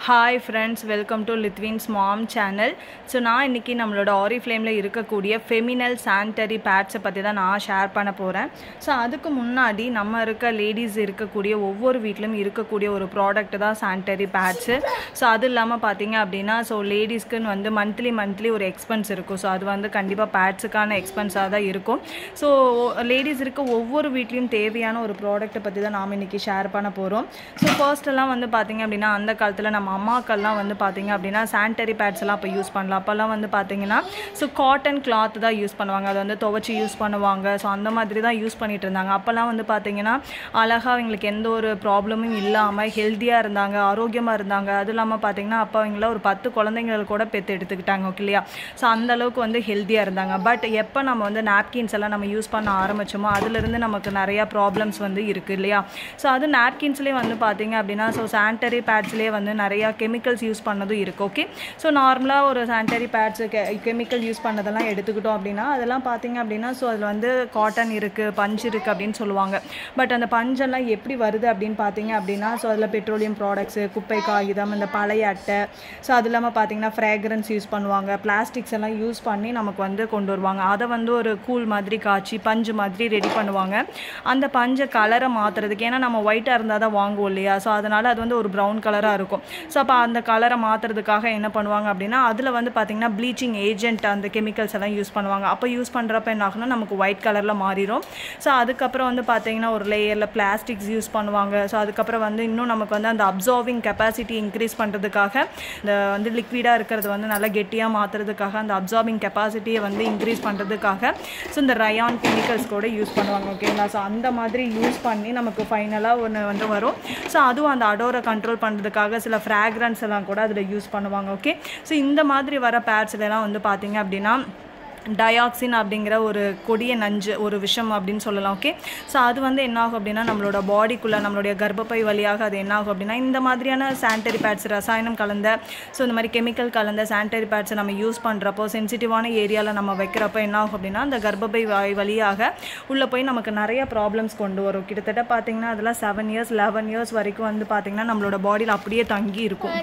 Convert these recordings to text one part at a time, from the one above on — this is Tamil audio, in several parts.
hi friends welcome to Lithvin's mom channel so நான் இன்றைக்கி நம்மளோட ஆரி ஃப்ளேமில் இருக்கக்கூடிய ஃபெமினல் சானிட்டரி பேட்ஸை பற்றி தான் நான் ஷேர் பண்ண போகிறேன் ஸோ அதுக்கு முன்னாடி நம்ம இருக்க லேடிஸ் இருக்கக்கூடிய ஒவ்வொரு வீட்டிலும் இருக்கக்கூடிய ஒரு ப்ராடக்ட் தான் சானிட்டரி பேட்ஸு ஸோ அது இல்லாமல் பார்த்தீங்க அப்படின்னா ஸோ லேடிஸ்க்குன்னு வந்து மந்த்லி மந்த்லி ஒரு எக்ஸ்பென்ஸ் இருக்கும் ஸோ அது வந்து கண்டிப்பாக பேட்ஸுக்கான எக்ஸ்பென்ஸாக தான் இருக்கும் ஸோ லேடிஸ் இருக்க ஒவ்வொரு வீட்லேயும் தேவையான ஒரு ப்ராடக்ட்டை பற்றி தான் நாம் இன்றைக்கி ஷேர் பண்ண போகிறோம் ஸோ ஃபர்ஸ்ட்டெல்லாம் வந்து பார்த்தீங்க அப்படின்னா அந்த காலத்தில் நம்ம அம்மாக்கள்லாம் வந்து பார்த்தீங்க அப்படின்னா சானிட்டரி பேட்ஸ் எல்லாம் இப்போ யூஸ் பண்ணலாம் அப்போல்லாம் வந்து பார்த்தீங்கன்னா ஸோ காட்டன் கிளாத் தான் யூஸ் பண்ணுவாங்க அதை வந்து துவைச்சி யூஸ் பண்ணுவாங்க ஸோ அந்த மாதிரி தான் யூஸ் பண்ணிட்டு இருந்தாங்க அப்போல்லாம் வந்து பார்த்தீங்கன்னா அழகாக அவங்களுக்கு எந்த ஒரு ப்ராப்ளமும் இல்லாமல் ஹெல்த்தியாக இருந்தாங்க ஆரோக்கியமாக இருந்தாங்க அது இல்லாமல் பார்த்தீங்கன்னா அப்போ அவங்கள ஒரு பத்து குழந்தைங்கள் கூட பெற்று எடுத்துக்கிட்டாங்க ஓகே இல்லையா ஸோ அந்த அளவுக்கு வந்து ஹெல்த்தியாக இருந்தாங்க பட் எப்போ நம்ம வந்து நாப்கின்ஸ் எல்லாம் நம்ம யூஸ் பண்ண ஆரம்பிச்சோமோ அதுலேருந்து நமக்கு நிறையா ப்ராப்ளம்ஸ் வந்து இருக்குது இல்லையா ஸோ அது நாப்கின்ஸ்லேயே வந்து பார்த்தீங்க அப்படின்னா ஸோ சானிட்டரி பேட்ஸ்லேயே வந்து நிறையா கெமிக்கல்ஸ் யூஸ் பண்ணதும் இருக்குது ஓகே ஸோ நார்மலாக ஒரு சானிட்டரி பேட்ஸு கெ கெமிக்கல் யூஸ் பண்ணதெல்லாம் எடுத்துக்கிட்டோம் அப்படின்னா அதெல்லாம் பார்த்தீங்க அப்படின்னா ஸோ அதில் வந்து காட்டன் இருக்குது பஞ்ச் இருக்குது அப்படின்னு சொல்லுவாங்க பட் அந்த பஞ்செல்லாம் எப்படி வருது அப்படின்னு பார்த்தீங்க அப்படின்னா ஸோ அதில் பெட்ரோலியம் ப்ராடக்ட்ஸு குப்பை காகிதம் இந்த பழைய அட்டை ஸோ அது இல்லாமல் பார்த்தீங்கன்னா ஃப்ரேக்ரன்ஸ் யூஸ் பண்ணுவாங்க பிளாஸ்டிக்ஸ் எல்லாம் யூஸ் பண்ணி நமக்கு வந்து கொண்டு வருவாங்க அதை வந்து ஒரு கூல் மாதிரி காய்ச்சி பஞ்சு மாதிரி ரெடி பண்ணுவாங்க அந்த பஞ்சை கலரை மாற்றுறதுக்கு ஏன்னா நம்ம ஒயிட்டாக இருந்தால் தான் வாங்குவோம் இல்லையா ஸோ அதனால் அது வந்து ஒரு ப்ரௌன் கலராக இருக்கும் ஸோ அப்போ அந்த கலரை மாற்றுறதுக்காக என்ன பண்ணுவாங்க அப்படின்னா அதில் வந்து பார்த்திங்கன்னா ப்ளீச்சிங் ஏஜென்ட் அந்த கெமிக்கல்ஸ் எல்லாம் யூஸ் பண்ணுவாங்க அப்போ யூஸ் பண்ணுறப்ப என்ன ஆகும்னா நமக்கு ஒயிட் கலரில் மாறிடும் ஸோ அதுக்கப்புறம் வந்து பார்த்திங்கன்னா ஒரு லேயரில் பிளாஸ்டிக்ஸ் யூஸ் பண்ணுவாங்க ஸோ அதுக்கப்புறம் வந்து இன்னும் நமக்கு வந்து அந்த அப்சார்விங் கெப்பாசிட்டி இன்க்ரீஸ் பண்ணுறதுக்காக இந்த வந்து லிக்விடாக இருக்கிறது வந்து நல்லா கெட்டியாக மாற்றுறதுக்காக அந்த அப்சார்பிங் கெப்பாசிட்டியை வந்து இன்க்ரீஸ் பண்ணுறதுக்காக ஸோ இந்த ரயான் கெமிக்கல்ஸ் கூட யூஸ் பண்ணுவாங்க ஓகேங்களா ஸோ அந்த மாதிரி யூஸ் பண்ணி நமக்கு ஃபைனலாக ஒன்று வந்து வரும் ஸோ அதுவும் அந்த அடோரை கண்ட்ரோல் பண்ணுறதுக்காக சில ஃப்ராக்ரன்ஸ் எல்லாம் கூட அதில் யூஸ் பண்ணுவாங்க ஓகே ஸோ இந்த மாதிரி வர பேட்ஸ்லாம் வந்து பார்த்தீங்க அப்படின்னா டயாக்சின் அப்படிங்கிற ஒரு கொடிய நஞ்சு ஒரு விஷம் அப்படின்னு சொல்லலாம் ஓகே ஸோ அது வந்து என்ன ஆகும் அப்படின்னா நம்மளோட பாடிக்குள்ளே நம்மளுடைய கர்ப்பப்பை வழியாக அது என்ன ஆகும் அப்படின்னா இந்த மாதிரியான சானிட்டரி பேட்ஸ் ரசாயனம் கலந்த ஸோ இந்த மாதிரி கெமிக்கல் கலந்த சானிட்டரி பேட்ஸை நம்ம யூஸ் பண்ணுறப்போ சென்சிட்டிவான ஏரியாவில் நம்ம வைக்கிறப்போ என்ன ஆகும் அப்படின்னா அந்த கர்ப்பப்பை வாய் வழியாக உள்ளே போய் நமக்கு நிறைய ப்ராப்ளம்ஸ் கொண்டு வரும் கிட்டத்தட்ட பார்த்தீங்கன்னா அதெல்லாம் செவன் இயர்ஸ் லெவன் இயர்ஸ் வரைக்கும் வந்து பார்த்திங்கன்னா நம்மளோட பாடியில் அப்படியே தங்கி இருக்கும்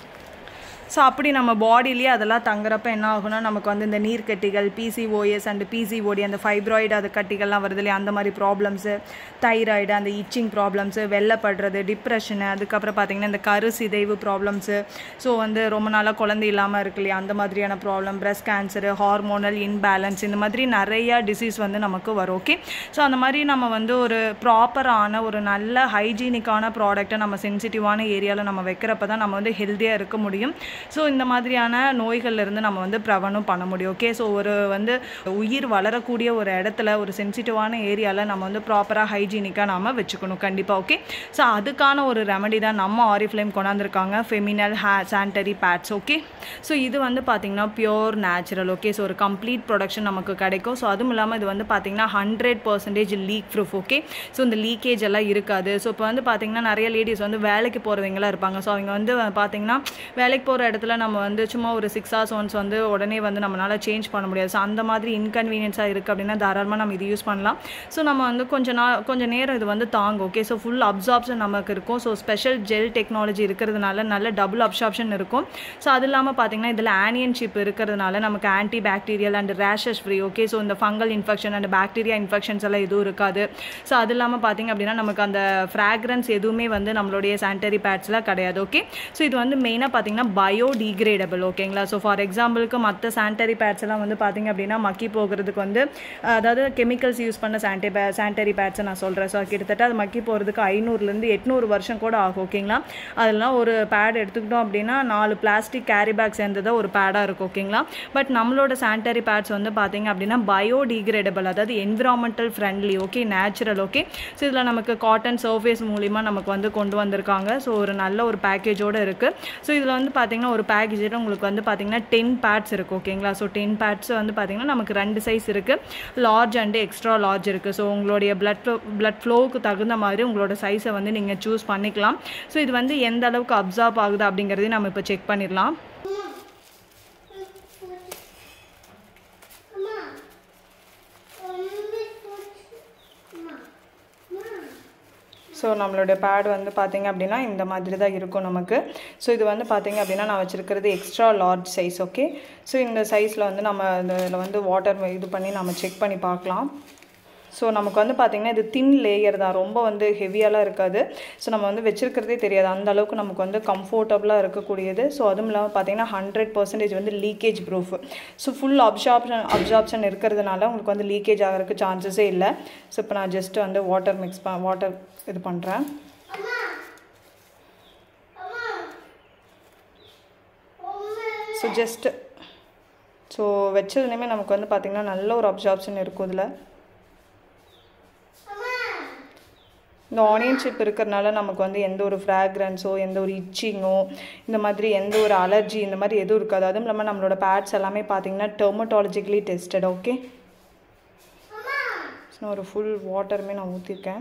ஸோ அப்படி நம்ம பாடியிலேயே அதெல்லாம் தங்குறப்ப என்ன ஆகும்னா நமக்கு வந்து இந்த நீர்க்கட்டிகள் பிசிஓஎஸ் அண்ட் பிசிஓடி அந்த ஃபைப்ராய்டு அது கட்டிகள்லாம் வருது இல்லையா அந்த மாதிரி ப்ராப்ளம்ஸு தைராய்டு அந்த இச்சிங் ப்ராப்ளம்ஸு வெள்ளைப்படுறது டிப்ரெஷனு அதுக்கப்புறம் பார்த்திங்கன்னா இந்த கரு சிதைவு ப்ராப்ளம்ஸு ஸோ வந்து ரொம்ப நாளாக குழந்தை இல்லாமல் இருக்கு இல்லையா அந்த மாதிரியான problem breast cancer hormonal imbalance இந்த மாதிரி நிறையா டிசீஸ் வந்து நமக்கு வரும் ஓகே ஸோ அந்த மாதிரி நம்ம வந்து ஒரு ப்ராப்பரான ஒரு நல்ல ஹைஜீனிக்கான ப்ராடக்ட்டை நம்ம சென்சிட்டிவான ஏரியாவில் நம்ம வைக்கிறப்ப தான் நம்ம வந்து ஹெல்த்தியாக இருக்க முடியும் ஸோ இந்த மாதிரியான நோய்கள்லேருந்து நம்ம வந்து ப்ரவனும் பண்ண முடியும் ஓகே ஸோ ஒரு வந்து உயிர் வளரக்கூடிய ஒரு இடத்துல ஒரு சென்சிட்டிவான ஏரியாவில் நம்ம வந்து ப்ராப்பராக ஹைஜீனிக்காக நாம் வச்சுக்கணும் கண்டிப்பாக ஓகே ஸோ அதுக்கான ஒரு ரெமடி தான் நம்ம ஆரிஃப்ளேம் கொண்டாந்துருக்காங்க ஃபெமினல் ஹே சானிட்டரி பேட்ஸ் ஓகே ஸோ இது வந்து பார்த்திங்கன்னா பியோர் நேச்சுரல் ஓகே ஸோ ஒரு கம்ப்ளீட் ப்ரொடக்ஷன் நமக்கு கிடைக்கும் ஸோ அதுவும் இல்லாமல் இது வந்து பார்த்திங்கன்னா hundred percentage leak proof okay so இந்த லீக்கேஜ் எல்லாம் இருக்காது ஸோ இப்போ வந்து பார்த்திங்கன்னா நிறைய லேடிஸ் வந்து வேலைக்கு போகிறவங்களாம் இருப்பாங்க ஸோ அவங்க வந்து பார்த்திங்கன்னா வேலைக்கு போகிற இடத்துல நம்ம வந்து சும்மா ஒரு சிக்ஸ் ஹவர்ஸ் ஒன்ஸ் வந்து உடனே வந்து நம்மளால் சேஞ்ச் பண்ண முடியாது ஸோ அந்த மாதிரி இன்கன்வீனியன்ஸாக இருக்குது அப்படின்னா தாராளமாக நம்ம இது யூஸ் பண்ணலாம் ஸோ நம்ம வந்து கொஞ்சம் நாள் கொஞ்சம் நேரம் இது வந்து தாங்கும் ஓகே ஸோ ஃபுல் அப்சார்ப்ஷன் நமக்கு இருக்கும் ஸோ ஸ்பெஷல் ஜெல் டெக்னாலஜி இருக்கிறதுனால நல்ல டபுள் அப்சார்ப்ஷன் இருக்கும் ஸோ அது இல்லாமல் பார்த்தீங்கன்னா இதில் ஆனியன் சிப் இருக்கிறதுனால நமக்கு anti bacterial and rashes free okay so இந்த fungal infection and bacteria infections எல்லாம் எதுவும் இருக்காது ஸோ அது இல்லாமல் பார்த்தீங்க அப்படின்னா நமக்கு அந்த ஃப்ராக்ரன்ஸ் எதுவுமே வந்து நம்மளுடைய சானிட்டரி பேட்ஸில் கிடையாது ஓகே ஸோ இது வந்து மெயினாக பார்த்தீங்கன்னா பயோ டிகிரேடபிள் ஓகேங்களா ஸோ ஃபார் எக்ஸாம்பிளுக்கு மற்ற சானிட்டரி பேட்ஸ் எல்லாம் வந்து பார்த்திங்க அப்படின்னா மக்கி போகிறதுக்கு வந்து அதாவது கெமிக்கல்ஸ் யூஸ் பண்ண சானிட்டரி பே சானிட்டரி பேட்ஸை நான் சொல்கிறேன் ஸோ கிட்டத்தட்ட அது மக்கி போகிறதுக்கு ஐநூறுலேருந்து எட்நூறு வருஷம் கூட ஆகும் ஓகேங்களா அதெல்லாம் ஒரு பேட் எடுத்துக்கிட்டோம் அப்படின்னா நாலு பிளாஸ்டிக் கேரி பேக் சேர்ந்தது ஒரு பேடாக இருக்கும் ஓகேங்களா பட் நம்மளோட சானிட்டரி பேட்ஸ் வந்து பார்த்திங்க அப்படின்னா பயோ டிகிரேடபிள் அதாவது environmental friendly okay natural okay so இதில் நமக்கு காட்டன் சர்ஃபேஸ் மூலிமா நமக்கு வந்து கொண்டு வந்திருக்காங்க ஸோ ஒரு நல்ல ஒரு பேக்கேஜோடு இருக்குது ஸோ இதில் வந்து பார்த்திங்கன்னா ஒரு பேக்கேஜில் உங்களுக்கு வந்து பார்த்திங்கன்னா டென் பேட்ஸ் இருக்குது ஓகேங்களா ஸோ டென் பேட்ஸ் வந்து பார்த்திங்கன்னா நமக்கு ரெண்டு சைஸ் இருக்குது லார்ஜ் அண்டு எக்ஸ்ட்ரா லார்ஜ் இருக்குது ஸோ உங்களுடைய பிளட் ஃப்ளோ பிளட் ஃப்ளோவுக்கு தகுந்த மாதிரி உங்களோட சைஸை வந்து நீங்கள் சூஸ் பண்ணிக்கலாம் ஸோ இது வந்து எந்த அளவுக்கு அப்சார்ப் ஆகுது அப்படிங்கிறதையும் நம்ம இப்போ செக் பண்ணிடலாம் ஸோ ஸோ நம்மளோட பேட் வந்து பார்த்திங்க அப்படின்னா இந்த மாதிரி தான் இருக்கும் நமக்கு ஸோ இது வந்து பார்த்திங்க அப்படின்னா நான் வச்சுருக்கிறது extra large size okay so இந்த சைஸில் வந்து நம்ம இதில் வந்து வாட்டர் இது பண்ணி நம்ம செக் பண்ணி பார்க்கலாம் ஸோ நமக்கு வந்து பார்த்திங்கன்னா இது தின் லேயர் தான் ரொம்ப வந்து ஹெவியாலாம் இருக்காது ஸோ நம்ம வந்து வச்சுருக்கிறதே தெரியாது அந்த அளவுக்கு நமக்கு வந்து கம்ஃபர்டபுளாக இருக்கக்கூடியது ஸோ அதுவும் இல்லாமல் பார்த்திங்கன்னா ஹண்ட்ரட் பர்சன்டேஜ் வந்து leakage proof so full absorption absorption இருக்கிறதுனால உங்களுக்கு வந்து லீக்கேஜ் ஆகிறதுக்கு சான்சஸே இல்லை ஸோ இப்போ நான் ஜஸ்ட் வந்து வாட்டர் மிக்ஸ் ப வாட்டர் இது பண்ணுறேன் ஸோ ஜஸ்ட்டு ஸோ வச்சதுலேயுமே நமக்கு வந்து பார்த்திங்கன்னா நல்ல ஒரு அப்சார்ப்ஷன் இருக்கும் இதில் இந்த ஆனியன் சிப் இருக்கிறனால நமக்கு வந்து எந்த ஒரு ஃப்ராக்ரன்ஸோ எந்த ஒரு இச்சிங்கோ இந்த மாதிரி எந்த ஒரு அலர்ஜி இந்த மாதிரி எதுவும் இருக்காது அதுவும் இல்லாமல் நம்மளோட பேட்ஸ் எல்லாமே பார்த்தீங்கன்னா டெர்மட்டாலஜிக்கலி டெஸ்டட் ஓகே நான் ஒரு ஃபுல் வாட்டருமே நான் ஊற்றிருக்கேன்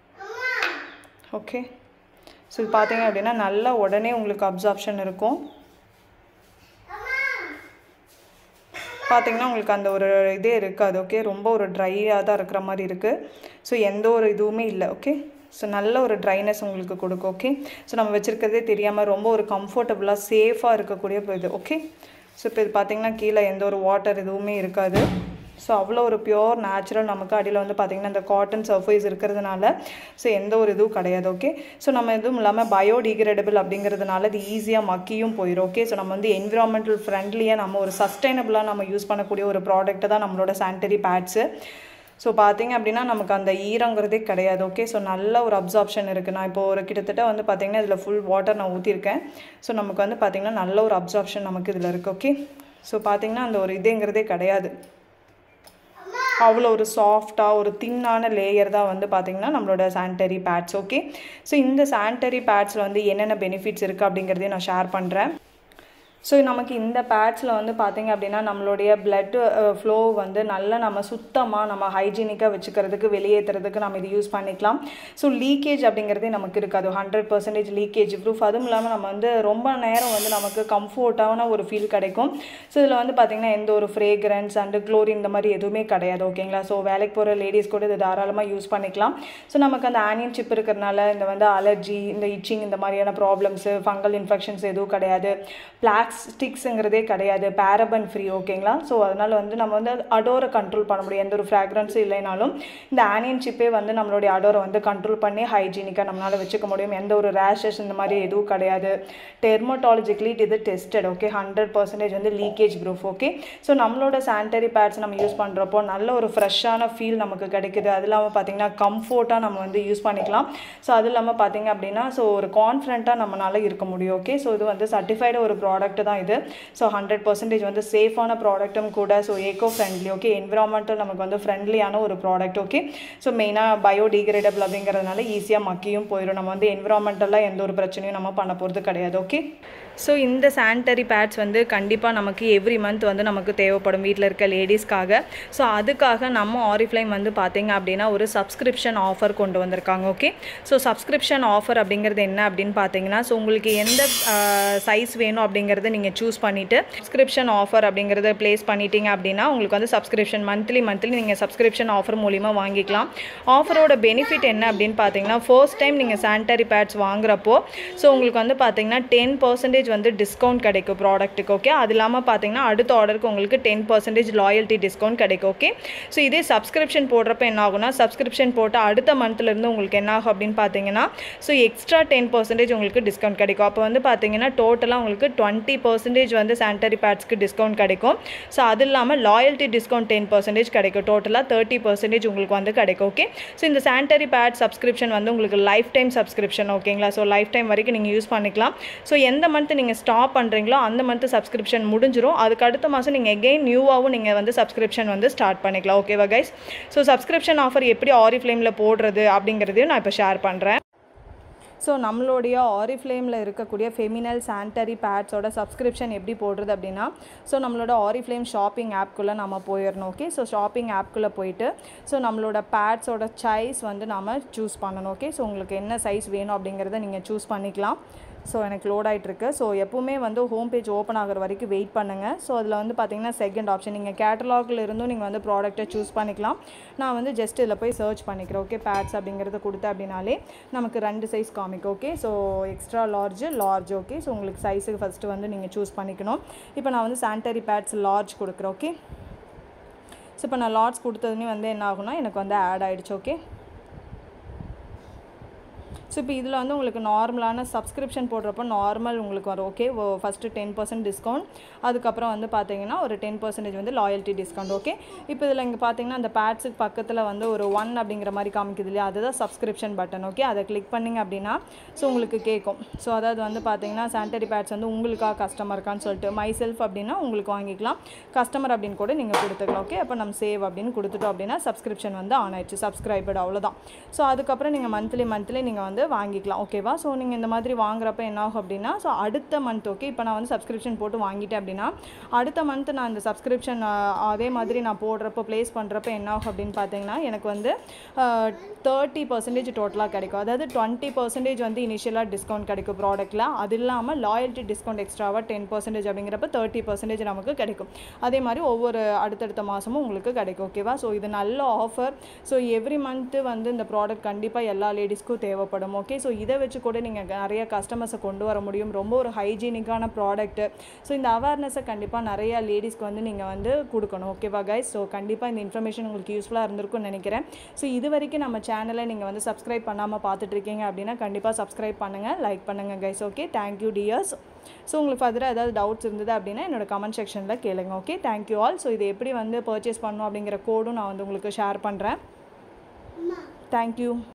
ஓகே ஸோ இது பார்த்தீங்க அப்படின்னா நல்லா உடனே உங்களுக்கு அப்சார்ப்ஷன் இருக்கும் பார்த்தீங்கன்னா உங்களுக்கு அந்த ஒரு இதே இருக்காது ஓகே ரொம்ப ஒரு ட்ரையாக தான் இருக்கிற மாதிரி இருக்குது ஸோ எந்த ஒரு இதுவுமே இல்லை ஓகே ஸோ நல்ல ஒரு ட்ரைனஸ் உங்களுக்கு கொடுக்கும் ஓகே ஸோ நம்ம வச்சுருக்கிறதே தெரியாமல் ரொம்ப ஒரு கம்ஃபர்டபுளாக சேஃபாக இருக்கக்கூடிய இது ஓகே ஸோ இப்போ இது பார்த்திங்கன்னா கீழே எந்த ஒரு வாட்டர் எதுவுமே இருக்காது ஸோ அவ்வளோ ஒரு பியோர் நேச்சுரல் நமக்கு அடியில் வந்து பார்த்திங்கன்னா இந்த காட்டன் சர்ஃபேஸ் இருக்கிறதுனால ஸோ எந்த ஒரு இதுவும் கிடையாது ஓகே ஸோ நம்ம எதுவும் இல்லாமல் பயோடிகிரேடபிள் அப்படிங்கிறதுனால இது ஈஸியாக மக்கியும் போயிடும் ஓகே ஸோ நம்ம வந்து என்விரான்மெண்டல் ஃப்ரெண்ட்லியாக நம்ம ஒரு சஸ்டைனபிளாக நம்ம யூஸ் பண்ணக்கூடிய ஒரு ப்ராடக்ட் தான் நம்மளோட சானிட்டரி பேட்ஸு ஸோ பார்த்தீங்க அப்படின்னா நமக்கு அந்த ஈரங்கிறதே கிடையாது ஓகே ஸோ நல்ல ஒரு அப்சார்ப்ஷன் இருக்குது நான் இப்போ ஒரு கிட்டத்தட்ட வந்து பார்த்திங்கன்னா இதில் ஃபுல் வாட்டர் நான் ஊற்றிருக்கேன் ஸோ நமக்கு வந்து பார்த்திங்கன்னா நல்ல ஒரு அப்சார்ப்ஷன் நமக்கு இதில் இருக்குது ஓகே ஸோ பார்த்திங்கன்னா அந்த ஒரு இதுங்கிறதே கிடையாது அவ்வளோ ஒரு சாஃப்டாக ஒரு தின்னான லேயர் தான் வந்து பார்த்திங்கன்னா நம்மளோட சானிட்டரி பேட்ஸ் ஓகே ஸோ இந்த சானிட்டரி பேட்ஸில் வந்து என்னென்ன பெனிஃபிட்ஸ் இருக்குது அப்படிங்கிறதையும் நான் ஷேர் பண்ணுறேன் ஸோ நமக்கு இந்த பேட்ஸில் வந்து பார்த்திங்க அப்படின்னா நம்மளுடைய பிளட் ஃப்ளோ வந்து நல்லா நம்ம சுத்தமாக நம்ம ஹைஜீனிக்காக வச்சுக்கிறதுக்கு வெளியேற்றுறதுக்கு நம்ம இது யூஸ் பண்ணிக்கலாம் ஸோ லீக்கேஜ் அப்படிங்கிறதே நமக்கு இருக்காது ஹண்ட்ரட் பர்சன்டேஜ் லீக்கேஜ் ப்ரூஃப் அதுவும் இல்லாமல் நம்ம வந்து ரொம்ப நேரம் வந்து நமக்கு கம்ஃபர்ட்டான ஒரு ஃபீல் கிடைக்கும் ஸோ இதில் வந்து பார்த்திங்கன்னா எந்த ஒரு ஃப்ரேக்ரன்ஸ் அண்டு க்ளோரின் இந்த மாதிரி எதுவுமே கிடையாது ஓகேங்களா ஸோ வேலைக்கு போகிற லேடிஸ் கூட இது தாராளமாக யூஸ் பண்ணிக்கலாம் ஸோ நமக்கு அந்த ஆனியன் சிப் இருக்கிறனால இந்த வந்து அலர்ஜி இந்த இச்சிங் இந்த மாதிரியான ப்ராப்ளம்ஸு ஃபங்கல் இன்ஃபெக்ஷன்ஸ் எதுவும் கிடையாது பிளாக் ஸ்டிக்ஸுங்கிறதே கிடையாது பேரபன் ஃப்ரீ ஓகேங்களா ஸோ அதனால் வந்து நம்ம வந்து அடோரை கண்ட்ரோல் பண்ண முடியும் எந்த ஒரு ஃப்ராக்ரன்ஸும் இல்லைனாலும் இந்த ஆனியன் சிப்பே வந்து நம்மளுடைய அடோரை வந்து கண்ட்ரோல் பண்ணி ஹைஜீனிக்காக நம்மளால் வச்சுக்க முடியும் எந்த ஒரு ரேஷஸ் இந்த மாதிரி எதுவும் கிடையாது டெர்மட்டாலஜிக்கலி இது டெஸ்டட் ஓகே ஹண்ட்ரட் பர்சன்டேஜ் வந்து லீக்கேஜ் ப்ரூஃப் ஓகே ஸோ நம்மளோட சானிட்டரி பேட்ஸ் நம்ம யூஸ் பண்ணுறப்போ நல்ல ஒரு ஃப்ரெஷ்ஷான ஃபீல் நமக்கு கிடைக்குது அது இல்லாமல் பார்த்தீங்கன்னா கம்ஃபர்ட்டாக நம்ம வந்து யூஸ் பண்ணிக்கலாம் ஸோ அது இல்லாமல் பார்த்தீங்க அப்படின்னா ஸோ ஒரு கான்ஃபிடண்ட்டாக நம்மளால் இருக்க முடியும் ஓகே ஸோ இது வந்து சர்டிஃபைடு ஒரு ப்ராடக்ட் தான் இது ஸோ ஹண்ட்ரட் பர்சன்டேஜ் வந்து சேஃபான ப்ராடக்ட்டும் கூட ஸோ ஏகோ ஃப்ரெண்ட்லி ஓகே என்விரான்மெண்டல் நமக்கு வந்து ஃப்ரெண்ட்லியான ஒரு ப்ராடக்ட் ஓகே ஸோ மெயினாக பயோடிகிரேடபிள் அப்படிங்கிறதுனால ஈஸியாக மக்கியும் போயிடும் நம்ம வந்து என்விரான்மெண்டலாக எந்த ஒரு பிரச்சனையும் நம்ம பண்ண போகிறது கிடையாது ஓகே ஸோ இந்த சானிட்டரி பேட்ஸ் வந்து கண்டிப்பாக நமக்கு எவ்ரி மந்த் வந்து நமக்கு தேவைப்படும் வீட்டில் இருக்க லேடிஸ்க்காக ஸோ அதுக்காக நம்ம ஆரிஃப்ளைம் வந்து பார்த்தீங்க அப்படின்னா ஒரு சப்ஸ்கிரிப்ஷன் ஆஃபர் கொண்டு வந்திருக்காங்க ஓகே ஸோ சப்ஸ்கிரிப்ஷன் ஆஃபர் அப்படிங்கிறது என்ன அப்படின்னு பார்த்தீங்கன்னா ஸோ உங்களுக்கு எந்த சைஸ் வேணும் அப்படிங்கிறத நீங்கள் சூஸ் பண்ணிவிட்டு சப்ஸ்கிரிப்ஷன் ஆஃபர் அப்படிங்கிறத ப்ளேஸ் பண்ணிட்டீங்க அப்படின்னா உங்களுக்கு வந்து சப்ஸ்கிரிப்ஷன் மந்த்லி மந்த்லி நீங்கள் சப்ஸ்கிரிப்ஷன் ஆஃபர் மூலிமா வாங்கிக்கலாம் ஆஃபரோட பெனிஃபிட் என்ன அப்படின்னு பார்த்தீங்கன்னா ஃபர்ஸ்ட் டைம் நீங்கள் சானிட்டரி பேட்ஸ் வாங்குறப்போ ஸோ உங்களுக்கு வந்து பார்த்தீங்கன்னா டென் பர்சன்டேஜ் வந்து டிஸ்கவுண்ட் கிடைக்கும் ப்ராடக்ட்டுக்கு ஓகே அது இல்லாமல் பார்த்தீங்கன்னா அடுத்த ஆர்டருக்கு உங்களுக்கு டென் பர்சன்டேஜ் லாயல்ட்டி டிஸ்கவுண்ட் கிடைக்கும் ஓகே ஸோ இதே சப்ஸ்கிரிப்ஷன் போடுறப்ப என்ன ஆகும்னா சப்ஸ்கிரிப்ஷன் போட்டு அடுத்த மந்த்லேருந்து உங்களுக்கு என்ன ஆகும் அப்படின்னு பார்த்தீங்கன்னா ஸோ எக்ஸ்ட்ரா டென் பர்சன்டேஜ் உங்களுக்கு டிஸ்கவுண்ட் கிடைக்கும் அப்போ வந்து பார்த்தீங்கன்னா டோட்டலாக உங்களுக்கு டுவெண்ட்டி பர்சன்டேஜ் வந்து சானிட்டரி பேட்ஸ்க்கு டிஸ்கவுண்ட் கிடைக்கும் ஸோ அது இல்லாமல் லாயல்ட்டி டிஸ்கவுண்ட் டென் பர்சன்டேஜ் கிடைக்கும் டோட்டலாக தேர்ட்டி பர்சன்டேஜ் உங்களுக்கு வந்து கிடைக்கும் ஓகே ஸோ இந்த சானிட்டரி பேட் சப்ஸ்கிரிப்ஷன் வந்து உங்களுக்கு லைஃப் டைம் சப்ஸ்கிரிப்ஷன் ஓகேங்களா ஸோ லைஃப் டைம் வரைக்கும் நீங்கள் யூஸ் பண்ணிக்கலாம் ஸோ எந்த மந்த் நீங்கள் ஸ்டாப் பண்ணுறீங்களோ அந்த மந்த் சப்ஸ்கிரிப்ஷன் முடிஞ்சிரும் அதுக்கு அடுத்த மாதம் நீங்கள் எகெயின் நியூவாகவும் நீங்கள் வந்து சப்ஸ்கிரிப்ஷன் வந்து ஸ்டார்ட் பண்ணிக்கலாம் ஓகேவா கைஸ் ஸோ சப்ஸ்கிரிப்ஷன் ஆஃபர் எப்படி ஆரிஃப்ளேமில் போடுறது அப்படிங்கிறதையும் நான் இப்போ ஷேர் பண்ணுறேன் ஸோ நம்மளுடைய ஆரிஃப்ளேமில் இருக்கக்கூடிய ஃபெமினல் சானிட்டரி பேட்ஸோட சப்ஸ்கிரிப்ஷன் எப்படி போடுறது அப்படின்னா ஸோ நம்மளோட ஆரிஃப்ளேம் ஷாப்பிங் ஆப்குள்ளே நம்ம போயிடணும் ஓகே ஸோ ஷாப்பிங் ஆப்குள்ளே போயிட்டு ஸோ நம்மளோட பேட்ஸோட சைஸ் வந்து நம்ம சூஸ் பண்ணணும் ஓகே ஸோ உங்களுக்கு என்ன சைஸ் வேணும் அப்படிங்கிறத நீங்கள் சூஸ் பண்ணிக்கலாம் ஸோ எனக்கு லோட் ஆகிட்டுருக்கு ஸோ எப்போவுமே வந்து ஹோம் பேஜ் ஓப்பன் ஆகிற வரைக்கும் வெயிட் பண்ணுங்கள் ஸோ அதில் வந்து பார்த்தீங்கன்னா செகண்ட் ஆப்ஷன் நீங்கள் கேட்டலாகில் இருந்தும் நீங்கள் வந்து ப்ராடக்ட்டை சூஸ் பண்ணிக்கலாம் நான் வந்து ஜஸ்ட் இதில் போய் சர்ச் பண்ணிக்கிறேன் ஓகே பேட்ஸ் அப்படிங்கிறத கொடுத்தேன் அப்படின்னாலே நமக்கு ரெண்டு சைஸ் காமிக்கும் okay so extra large large okay so உங்களுக்கு சைஸுக்கு ஃபஸ்ட்டு வந்து நீங்கள் சூஸ் பண்ணிக்கணும் இப்போ நான் வந்து சானிட்டரி பேட்ஸ் லார்ஜ் கொடுக்குறேன் ஓகே ஸோ இப்போ நான் லார்ஜ் கொடுத்ததுமே வந்து என்ன ஆகும்னா எனக்கு வந்து ஆட் ஆகிடுச்சு ஓகே ஸோ இப்போ இதில் வந்து உங்களுக்கு நார்மலான சப்ஸ்கிரிப்ஷன் போடுறப்போ நார்மல் உங்களுக்கு வரும் okay first ten percent discount அதுக்கப்புறம் வந்து பார்த்தீங்கன்னா ஒரு டென் பர்சன்டேஜ் வந்து லாயல்ட்டி டிஸ்கவுண்ட் ஓகே இப்போ இதில் இங்கே பார்த்தீங்கன்னா அந்த பேட்ஸுக்கு பக்கத்தில் வந்து ஒரு ஒன் அப்படிங்கிற மாதிரி காமிக்குது இல்லையா அதுதான் சப்ஸ்கிரிப்ஷன் பட்டன் ஓகே அதை கிளிக் பண்ணிங்க அப்படின்னா ஸோ உங்களுக்கு கேட்கும் ஸோ அதாவது வந்து பார்த்தீங்கன்னா சானிட்டரி பேட்ஸ் வந்து உங்களுக்காக கஸ்டமருக்கான்னு சொல்லிட்டு மை செல்ஃப் அப்படின்னா உங்களுக்கு வாங்கிக்கலாம் கஸ்டமர் அப்படின்னு கூட நீங்கள் கொடுத்துக்கலாம் ஓகே அப்போ நம்ம சேவ் அப்படின்னு கொடுத்துட்டோம் அப்படின்னா சப்ஸ்கிரிப்ஷன் வந்து ஆன் ஆயிடுச்சு சப்ஸ்கிரைபட் அவ்வளோதான் ஸோ அதுக்கப்புறம் நீங்கள் மந்த்லி மந்த்லி நீங்கள் வந்து வாங்கிக்கலாம் ஓகேவா ஸோ நீங்கள் இந்த மாதிரி வாங்குறப்ப என்ன ஆகும் அப்படின்னா ஸோ அடுத்த மந்த் ஓகே இப்போ நான் வந்து சப்ஸ்கிரிப்ஷன் போட்டு வாங்கிட்டேன் அப்படின்னா அடுத்த மந்த் நான் இந்த சப்ஸ்கிரிப்ஷன் அதே மாதிரி நான் போடுறப்போ ப்ளேஸ் பண்ணுறப்ப என்ன ஆகும் அப்படின்னு பார்த்தீங்கன்னா எனக்கு வந்து தேர்ட்டி பர்சன்டேஜ் டோட்டலாக கிடைக்கும் அதாவது டுவெண்ட்டி பர்சன்டேஜ் வந்து இனிஷியலாக டிஸ்கவுண்ட் கிடைக்கும் ப்ராடக்ட்டில் அது இல்லாமல் லாயல்ட்டி டிஸ்கவுண்ட் எக்ஸ்ட்ராவாக டென் பர்சன்டேஜ் அப்படிங்கிறப்ப தேர்ட்டி பர்சன்டேஜ் நமக்கு கிடைக்கும் அதே மாதிரி ஒவ்வொரு அடுத்தடுத்த மாதமும் உங்களுக்கு கிடைக்கும் ஓகேவா ஸோ இது நல்ல ஆஃபர் ஸோ எவ்ரி மந்த்து வந்து இந்த ப்ராடக்ட் கண்டிப்பாக எல்லா லேடிஸ்க்கும் தேவைப்படும் ஓகே ஸோ இதை வச்சு கூட நீங்கள் நிறைய கஸ்டமர்ஸை கொண்டு வர முடியும் ரொம்ப ஒரு ஹைஜீனிக்கான ப்ராடக்ட்டு ஸோ இந்த அவேர்னஸை கண்டிப்பாக நிறைய லேடிஸ்க்கு வந்து நீங்கள் வந்து கொடுக்கணும் ஓகேவா கைஸ் ஸோ கண்டிப்பாக இந்த இன்ஃபர்மேஷன் உங்களுக்கு யூஸ்ஃபுல்லாக இருந்திருக்கும்னு நினைக்கிறேன் ஸோ இது வரைக்கும் நம்ம சேனலை நீங்கள் வந்து சப்ஸ்கிரைப் பண்ணாமல் பார்த்துட்ருக்கீங்க அப்படின்னா கண்டிப்பாக சப்ஸ்கிரைப் பண்ணுங்கள் லைக் பண்ணுங்கள் guys okay thank you dears so உங்களுக்கு ஃபர்தராக ஏதாவது டவுட்ஸ் இருந்தது அப்படின்னா என்னோட கமெண்ட் செக்ஷனில் கேளுங்க ஓகே தேங்க்யூ ஆல் ஸோ இது எப்படி வந்து பர்ச்சேஸ் பண்ணணும் அப்படிங்கிற கோடும் நான் வந்து உங்களுக்கு ஷேர் பண்ணுறேன் தேங்க்யூ